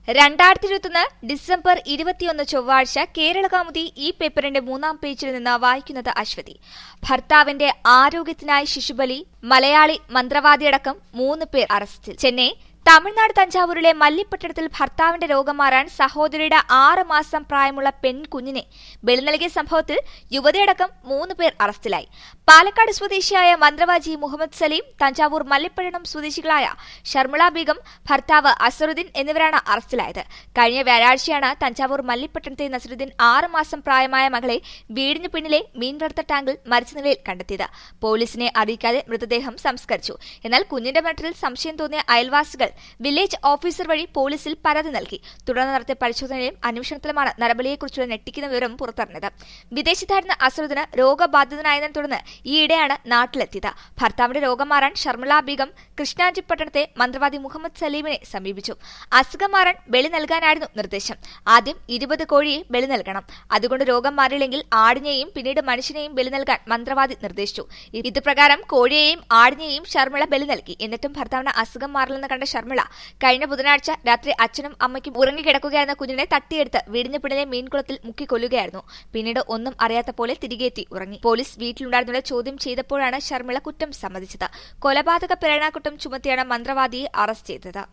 രണ്ടായിരത്തി ഇരുപത്തൊന്ന് ഡിസംബർ ഇരുപത്തിയൊന്ന് ചൊവ്വാഴ്ച കേരളകൗമുദി ഈ പേപ്പറിന്റെ മൂന്നാം പേജിൽ നിന്ന് വായിക്കുന്നത് അശ്വതി ഭർത്താവിന്റെ ആരോഗ്യത്തിനായി ശിശുബലി മലയാളി മന്ത്രവാദിയടക്കം മൂന്ന് പേർ അറസ്റ്റിൽ ചെന്നൈ തമിഴ്നാട് തഞ്ചാവൂരിലെ മല്ലിപ്പട്ടണത്തിൽ ഭർത്താവിന്റെ രോഗം മാറാൻ സഹോദരിയുടെ ആറ് മാസം പ്രായമുള്ള പെൺകുഞ്ഞിനെ ബലി നൽകിയ സംഭവത്തിൽ യുവതിയടക്കം മൂന്ന് പേർ അറസ്റ്റിലായി പാലക്കാട് സ്വദേശിയായ മന്ത്രവാജി മുഹമ്മദ് സലീം തഞ്ചാവൂർ മല്ലിപ്പട്ടണം സ്വദേശികളായ ഷർമിള ബീഗം ഭർത്താവ് അസറുദ്ദീൻ എന്നിവരാണ് അറസ്റ്റിലായത് കഴിഞ്ഞ വ്യാഴാഴ്ചയാണ് തഞ്ചാവൂർ മല്ലിപ്പട്ടണത്തെ നസറുദ്ദീൻ ആറ് മാസം പ്രായമായ മകളെ വീടിന് പിന്നിലെ മീൻ വളർത്ത ടാങ്കിൽ മരിച്ച നിലയിൽ കണ്ടെത്തിയത് പോലീസിനെ അറിയിക്കാതെ മൃതദേഹം സംസ്കരിച്ചു എന്നാൽ കുഞ്ഞിന്റെ മരണത്തിൽ സംശയം തോന്നിയ അയൽവാസികൾ വില്ലേജ് ഓഫീസർ വഴി പോലീസിൽ പരാതി നൽകി തുടർന്ന് നടത്തിയ പരിശോധനയിലും അന്വേഷണത്തിലുമാണ് നരബലിയെക്കുറിച്ചുള്ള ഞെട്ടിക്കുന്ന വിവരം പുറത്തറിഞ്ഞത് വിദേശത്തായിരുന്ന അസറുദ്ദീന് രോഗബാധിതനായതിനെ തുടർന്ന് ഈയിടെയാണ് നാട്ടിലെത്തിയത് ഭർത്താവിന്റെ രോഗം മാറാൻ ഷർമിള ബീഗം കൃഷ്ണാജി പട്ടണത്തെ മന്ത്രവാദി മുഹമ്മദ് സലീമിനെ സമീപിച്ചു അസുഖം മാറാൻ ബലി നൽകാനായിരുന്നു നിർദ്ദേശം ആദ്യം ഇരുപത് കോഴിയെ ബലി നൽകണം അതുകൊണ്ട് രോഗം മാറിയില്ലെങ്കിൽ ആടിനെയും പിന്നീട് മനുഷ്യനെയും ബലി നൽകാൻ മന്ത്രവാദി നിർദ്ദേശിച്ചു ഇതുപ്രകാരം കോഴിയെയും ആടിനെയും ഷർമിള ബലി നൽകി എന്നിട്ടും ഭർത്താവിന് അസുഖം മാറില്ലെന്ന് കണ്ട ഷർമിള കഴിഞ്ഞ ബുധനാഴ്ച രാത്രി അച്ഛനും അമ്മയ്ക്കും ഉറങ്ങിക്കിടക്കുകയായിരുന്ന കുഞ്ഞിനെ തട്ടിയെടുത്ത് വീടിന് പിന്നിലെ മീൻകുളത്തിൽ മുക്കിക്കൊല്ലുകയായിരുന്നു പിന്നീട് ഒന്നും അറിയാത്ത പോലെ തിരികെ എത്തി ഉറങ്ങി പോലീസ് വീട്ടിലുണ്ടായിരുന്നവരെ ചോദ്യം ചെയ്തപ്പോഴാണ് ഷർമിള കുറ്റം സമ്മതിച്ചത് കൊലപാതക പ്രേരണാകുറ്റം ചുമത്തിയാണ് മന്ത്രവാദിയെ അറസ്റ്റ് ചെയ്തത്